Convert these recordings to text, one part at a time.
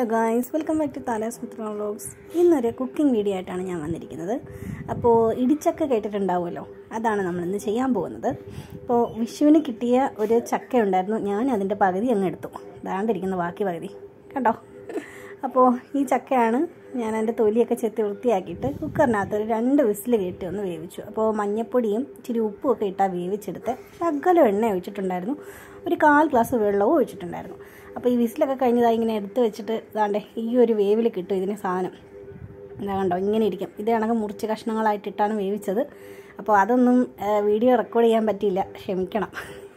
hello guys welcome back to Thalas Mithra vlogs ഇന്നൊരു cooking video ആയിട്ടാണ് ഞാൻ വന്നിരിക്കുന്നത് അപ്പോൾ ഇടിച്ചക്ക കേട്ടിട്ടുണ്ടാവുമല്ലോ അതാണ് നമ്മളിന്ന് ചെയ്യാൻ പോകുന്നത് അപ്പോൾ വിഷുവിന് കിട്ടിയ ഒരു ചക്ക ഉണ്ടായിരുന്നു ഞാൻ അതിൻ്റെ പകുതി അങ്ങ് എടുത്തു ദാണ്ടിരിക്കുന്ന ബാക്കി പകുതി കണ്ടോ അപ്പോൾ ഈ ചക്കയാണ് ഞാൻ അതിൻ്റെ തൊലിയൊക്കെ ചെത്തി വൃത്തിയാക്കിയിട്ട് കുക്കറിനകത്ത് ഒരു രണ്ട് വിസിൽ കയറ്റി ഒന്ന് വേവിച്ചു അപ്പോൾ മഞ്ഞപ്പൊടിയും ഇച്ചിരി ഉപ്പും ഒക്കെ ഇട്ടാൽ വേവിച്ചെടുത്ത് ശകലം എണ്ണ ഒഴിച്ചിട്ടുണ്ടായിരുന്നു ഒരു കാൽ ഗ്ലാസ് വെള്ളവും ഒഴിച്ചിട്ടുണ്ടായിരുന്നു അപ്പോൾ ഈ വിസിലൊക്കെ കഴിഞ്ഞതായി ഇങ്ങനെ എടുത്ത് വെച്ചിട്ട് ഇതാണ്ടേ ഈ ഒരു വേവിൽ കിട്ടും ഇതിന് സാധനം എന്താ കണ്ടോ ഇങ്ങനെ ഇരിക്കും ഇത് കണക്ക് മുറിച്ച് കഷ്ണങ്ങളായിട്ടിട്ടാണ് വേവിച്ചത് അപ്പോൾ അതൊന്നും വീഡിയോ റെക്കോർഡ് ചെയ്യാൻ പറ്റിയില്ല ക്ഷമിക്കണം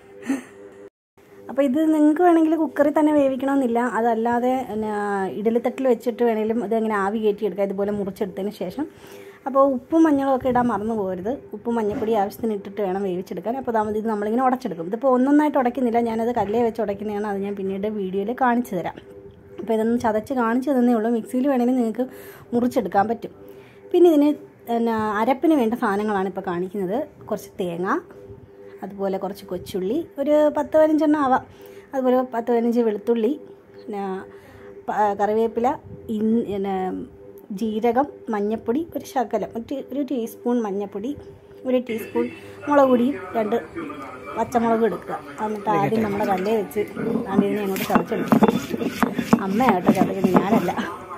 അപ്പോൾ ഇത് നിങ്ങൾക്ക് വേണമെങ്കിൽ കുക്കറിൽ തന്നെ വേവിക്കണമെന്നില്ല അതല്ലാതെ പിന്നെ ഇഡലിത്തട്ടിൽ വെച്ചിട്ട് വേണമെങ്കിലും ഇത് അങ്ങനെ ആവി കയറ്റിയെടുക്കുക ഇതുപോലെ മുറിച്ചെടുത്തതിന് ശേഷം അപ്പോൾ ഉപ്പും മഞ്ഞളും ഒക്കെ ഇടാൻ മറന്നു പോകരുത് ഉപ്പും മഞ്ഞപ്പൊടി ആവശ്യത്തിന് ഇട്ടിട്ട് വേണം വേവിച്ചെടുക്കാൻ അപ്പോൾ അതാമത് ഇത് നമ്മളിങ്ങനെ ഉടച്ചെടുക്കും ഇതിപ്പോൾ ഒന്നൊന്നായിട്ട് ഉടയ്ക്കുന്നില്ല ഞാനത് കല്ലേ വെച്ച് ഉടയ്ക്കുന്നതാണ് അത് ഞാൻ പിന്നീട് വീഡിയോയിൽ കാണിച്ചു തരാം അപ്പോൾ ഇതൊന്നും ചതച്ച് കാണിച്ചു തന്നേ ഉള്ളൂ മിക്സിയിൽ വേണമെങ്കിൽ നിങ്ങൾക്ക് മുറിച്ചെടുക്കാൻ പറ്റും പിന്നെ ഇതിന് പിന്നെ അരപ്പിന് വേണ്ട സാധനങ്ങളാണ് ഇപ്പോൾ കാണിക്കുന്നത് കുറച്ച് തേങ്ങ അതുപോലെ കുറച്ച് കൊച്ചുള്ളി ഒരു പത്ത് പതിനഞ്ചെണ്ണം ആവാം അതുപോലെ പത്ത് പതിനഞ്ച് വെളുത്തുള്ളി പിന്നെ കറിവേപ്പില ഇൻ പിന്നെ ജീരകം മഞ്ഞൾപ്പൊടി ഒരു ശകലം ഒരു ഒരു ടീസ്പൂൺ മഞ്ഞൾപ്പൊടി ഒരു ടീസ്പൂൺ മുളക് പൊടിയും രണ്ട് പച്ചമുളക് എടുക്കുക എന്നിട്ട് ആദ്യം നമ്മുടെ കല്ലേ വെച്ച് അതിനെ അങ്ങോട്ട് ചതച്ചെടുക്കും അമ്മയാട്ടോ ചതക്കുന്നത് ഞാനല്ല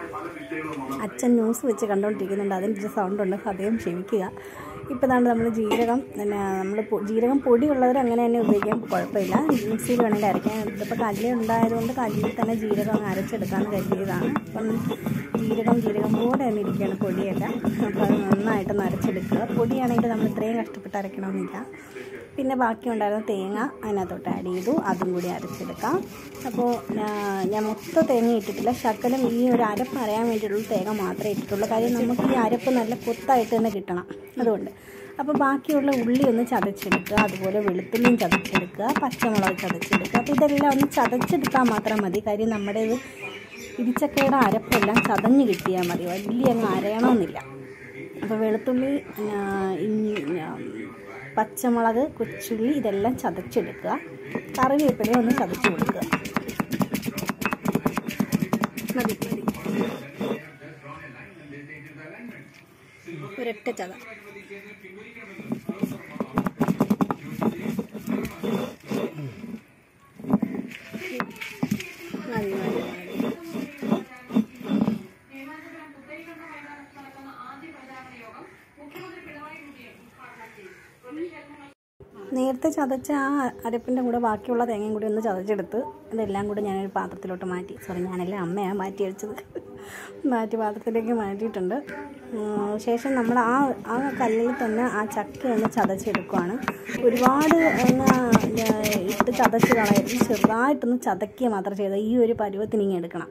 അച്ഛൻ ന്യൂസ് വെച്ച് കണ്ടുകൊണ്ടിരിക്കുന്നുണ്ട് അതിൻ്റെ ഒരു സൗണ്ട് ഉണ്ട് അദ്ദേഹം ക്ഷമിക്കുക ഇപ്പോൾ ഇതാണ് നമ്മൾ ജീരകം പിന്നെ നമ്മൾ ജീരകം പൊടിയുള്ളവർ അങ്ങനെ തന്നെ ഉപയോഗിക്കാൻ കുഴപ്പമില്ല മിക്സിയിൽ വേണമെങ്കിൽ അരയ്ക്കാൻ ഇതിപ്പോൾ കല്ല് ഉണ്ടായതുകൊണ്ട് കല്ലിൽ തന്നെ ജീരകം അങ്ങ് അരച്ചെടുക്കാമെന്ന് കരുതിയതാണ് അപ്പം ജീരകം ജീരകം പോലെ തന്നെ ഇരിക്കുകയാണ് പൊടിയല്ല അപ്പോൾ അത് നന്നായിട്ടൊന്ന് അരച്ചെടുക്കുക പൊടിയാണെങ്കിൽ നമ്മൾ ഇത്രയും കഷ്ടപ്പെട്ട് അരയ്ക്കണമെന്നില്ല പിന്നെ ബാക്കി ഉണ്ടായിരുന്ന തേങ്ങ അതിനകത്തോട്ട് ആഡ് ചെയ്തു അതും കൂടി അരച്ചെടുക്കാം അപ്പോൾ ഞാൻ മൊത്തം തേങ്ങ ഇട്ടിട്ടില്ല ശകലം ഈ ഒരു അരപ്പ് അറിയാൻ വേണ്ടിയിട്ടുള്ള തേങ്ങ മാത്രമേ ഇട്ടിട്ടുള്ളൂ കാര്യം നമുക്ക് ഈ അരപ്പ് നല്ല കൊത്തായിട്ട് തന്നെ കിട്ടണം അതുകൊണ്ട് അപ്പോൾ ബാക്കിയുള്ള ഉള്ളി ഒന്ന് ചതച്ചെടുക്കുക അതുപോലെ വെളുത്തുള്ളിയും ചതച്ചെടുക്കുക പച്ചമുളക് ചതച്ചെടുക്കുക അപ്പോൾ ഇതെല്ലാം ഒന്ന് ചതച്ചെടുത്താൽ മാത്രം മതി കാര്യം നമ്മുടെ ഇത് ഇടിച്ചക്കയുടെ അരപ്പെല്ലാം ചതഞ്ഞ് കിട്ടിയാൽ മതി വലിയ അങ്ങ് അരയണമെന്നില്ല അപ്പോൾ വെളുത്തുള്ളി പച്ചമുളക് കൊച്ചുള്ളി ഇതെല്ലാം ചതച്ചെടുക്കുക കറിവേപ്പില ഒന്ന് ചതച്ച് കൊടുക്കുക മതി മതി ഒരൊറ്റ ചത മതി മതി മതി നേരത്തെ ചതച്ച ആ അരപ്പിൻ്റെ കൂടെ ബാക്കിയുള്ള തേങ്ങയും കൂടി ഒന്ന് ചതച്ചെടുത്ത് ഇതെല്ലാം കൂടി ഞാനൊരു പാത്രത്തിലോട്ട് മാറ്റി സോറി ഞാനല്ല അമ്മയാണ് മാറ്റി വെച്ചത് മാറ്റി പാത്രത്തിലേക്ക് മാറ്റിയിട്ടുണ്ട് ശേഷം നമ്മൾ ആ ആ കല്ലിൽ തന്നെ ആ ചക്ക ഒന്ന് ചതച്ചെടുക്കുകയാണ് ഒരുപാട് ഒന്ന് ഇട്ട് ചതച്ച് കളയരുത് ചെറുതായിട്ടൊന്ന് ചതക്കുക മാത്രം ചെയ്താൽ ഈ ഒരു പരുവത്തിന് ഇങ്ങനെ എടുക്കണം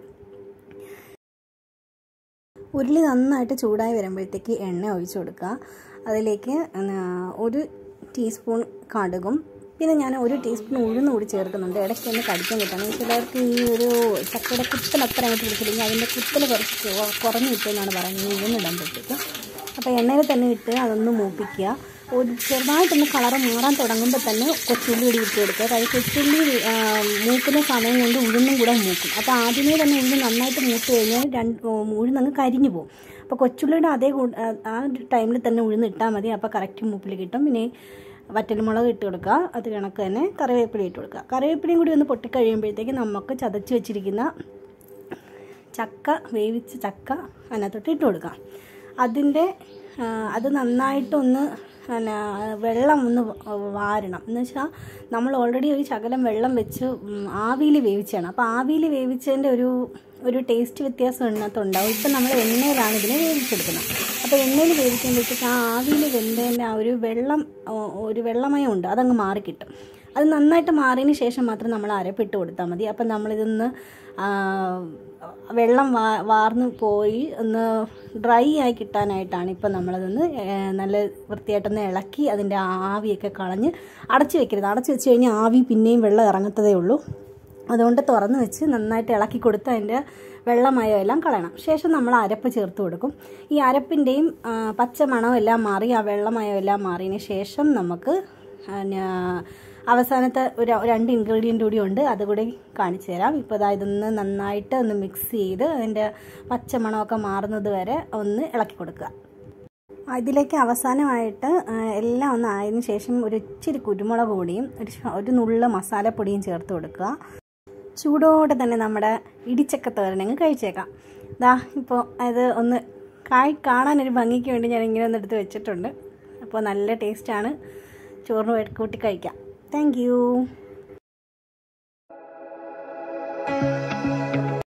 ഉരുളി നന്നായിട്ട് ചൂടായി വരുമ്പോഴത്തേക്ക് എണ്ണ ഒഴിച്ചു കൊടുക്കുക അതിലേക്ക് ഒരു ടീസ്പൂൺ കടുകും പിന്നെ ഞാൻ ഒരു ടീസ്പൂൺ ഉഴുന്ന് കൂടി ചേർക്കുന്നുണ്ട് ഇടയ്ക്ക് ഒന്ന് കടിക്കാൻ കിട്ടണം ചിലർക്ക് ഈ ഒരു ചക്കയുടെ കുത്തൽ അത്ര അങ്ങോട്ട് പിടിച്ചില്ലെങ്കിൽ അതിൻ്റെ കുത്തൽ കുറച്ച് കുറഞ്ഞ് കിട്ടുമെന്നാണ് പറയുന്നത് ഉഴുന്നിടുമ്പോഴത്തേക്ക് അപ്പോൾ എണ്ണയിൽ തന്നെ ഇട്ട് അതൊന്ന് മൂപ്പിക്കുക ഒരു ചെറുതായിട്ടൊന്ന് കളറ് മാറാൻ തുടങ്ങുമ്പോൾ തന്നെ കൊച്ചുള്ളി കൂടി ഇട്ട് കൊടുക്കുക കാര്യം കൊച്ചുള്ളി മൂക്കുന്ന സമയം കൊണ്ട് ഉഴുന്നും കൂടെ മൂക്കും അപ്പോൾ ആദ്യമേ തന്നെ ഉഴുന്ന് നന്നായിട്ട് മൂത്ത് കഴിഞ്ഞാൽ രണ്ട് ഉഴുന്നങ്ങ് കരിഞ്ഞു പോകും അപ്പോൾ കൊച്ചുള്ളിയുടെ അതേ ആ ടൈമിൽ തന്നെ ഉഴുന്ന് ഇട്ടാൽ മതി അപ്പോൾ കറക്റ്റ് മൂപ്പിൽ കിട്ടും പിന്നെ വറ്റൽമുളക് ഇട്ട് കൊടുക്കുക അത് കണക്ക് തന്നെ കറിവേപ്പില ഇട്ട് കൊടുക്കുക കറിവേപ്പിലയും കൂടി ഒന്ന് പൊട്ടിക്കഴിയുമ്പോഴത്തേക്ക് നമുക്ക് ചതച്ച് വെച്ചിരിക്കുന്ന ചക്ക വേവിച്ച ചക്ക അതിനകത്തോട്ട് ഇട്ട് കൊടുക്കാം അതിൻ്റെ അത് നന്നായിട്ടൊന്ന് പിന്നെ വെള്ളം ഒന്ന് വാരണം എന്ന് വെച്ചാൽ നമ്മൾ ഓൾറെഡി ഒരു ശകലം വെള്ളം വെച്ച് ആവിയിൽ വേവിച്ചാണ് അപ്പോൾ ആവിയിൽ വേവിച്ചതിൻ്റെ ഒരു ഒരു ടേസ്റ്റ് വ്യത്യാസം ഇതിനകത്തുണ്ടാവും ഇപ്പം നമ്മൾ എണ്ണയിലാണ് ഇതിനെ വേവിച്ചെടുക്കുന്നത് അപ്പോൾ എണ്ണയിൽ വേവിക്കുമ്പോഴത്തേക്ക് ആ ആവിയിൽ വെന്തതിൻ്റെ ആ ഒരു വെള്ളം ഒരു വെള്ളമയം ഉണ്ട് അതങ്ങ് മാറിക്കിട്ടും അത് നന്നായിട്ട് മാറിയതിന് ശേഷം മാത്രം നമ്മൾ അരപ്പിട്ട് കൊടുത്താൽ മതി അപ്പം നമ്മളിതൊന്ന് വെള്ളം വാ വാർന്ന് പോയി ഒന്ന് ഡ്രൈ ആയി കിട്ടാനായിട്ടാണ് ഇപ്പം നമ്മളതൊന്ന് നല്ല വൃത്തിയായിട്ടൊന്ന് ഇളക്കി അതിൻ്റെ ആവിയൊക്കെ കളഞ്ഞ് അടച്ചു വെക്കരുത് അടച്ചു വെച്ച് കഴിഞ്ഞാൽ ആവി പിന്നെയും വെള്ളം ഇറങ്ങത്തതേ ഉള്ളൂ അതുകൊണ്ട് തുറന്ന് വെച്ച് നന്നായിട്ട് ഇളക്കി കൊടുത്ത് അതിൻ്റെ വെള്ളമയം എല്ലാം കളയണം ശേഷം നമ്മൾ അരപ്പ് ചേർത്ത് കൊടുക്കും ഈ അരപ്പിൻ്റെയും പച്ച മണം എല്ലാം മാറി ആ വെള്ളമയം എല്ലാം മാറിയതിന് ശേഷം നമുക്ക് അവസാനത്തെ ഒരു രണ്ട് ഇൻഗ്രീഡിയൻ്റ് കൂടി ഉണ്ട് അതുകൂടി കാണിച്ചു തരാം ഇപ്പോൾ ഇതാ ഇതൊന്ന് നന്നായിട്ട് ഒന്ന് മിക്സ് ചെയ്ത് അതിൻ്റെ പച്ചമണമൊക്കെ മാറുന്നത് വരെ ഒന്ന് ഇളക്കി കൊടുക്കുക ഇതിലേക്ക് അവസാനമായിട്ട് എല്ലാം ഒന്ന് ആയതിനു ശേഷം ഒരു ഇച്ചിരി കുരുമുളക് പൊടിയും ഒരു ഒരു നുള്ള മസാലപ്പൊടിയും ചേർത്ത് കൊടുക്കുക ചൂടോടെ തന്നെ നമ്മുടെ ഇടിച്ചക്ക തോരനങ്ങ് കഴിച്ചേക്കാം ദാ ഇപ്പോൾ അത് ഒന്ന് കായ് കാണാനൊരു ഭംഗിക്ക് വേണ്ടി ഞാൻ ഇങ്ങനെ ഒന്ന് എടുത്ത് വെച്ചിട്ടുണ്ട് അപ്പോൾ നല്ല ടേസ്റ്റാണ് ചോറിന് കൂട്ടി കഴിക്കാം താങ്ക്